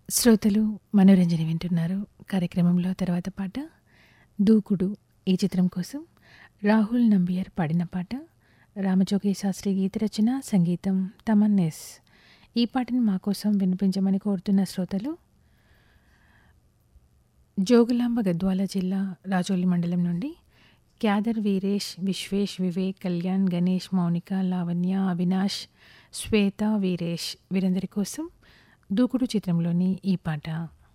శ్రోతలు మనోరంజన వింటున్నారు కార్యక్రమంలో తర్వాత పాట దూకుడు ఈ చిత్రం కోసం రాహుల్ నంబియర్ పాడిన పాట రామజోగి శాస్త్రి గీత రచన సంగీతం తమన్నెస్ ఈ పాటను మా కోసం వినిపించమని కోరుతున్న శ్రోతలు జోగులాంబ గద్వాల జిల్లా రాజోలి మండలం నుండి క్యాదర్ వీరేష్ విశ్వేష్ వివేక్ కళ్యాణ్ గణేష్ మౌనిక లావణ్య అవినాష్ శ్వేత వీరేష్ వీరందరి కోసం దూకుడు చిత్రంలోని ఈ పాట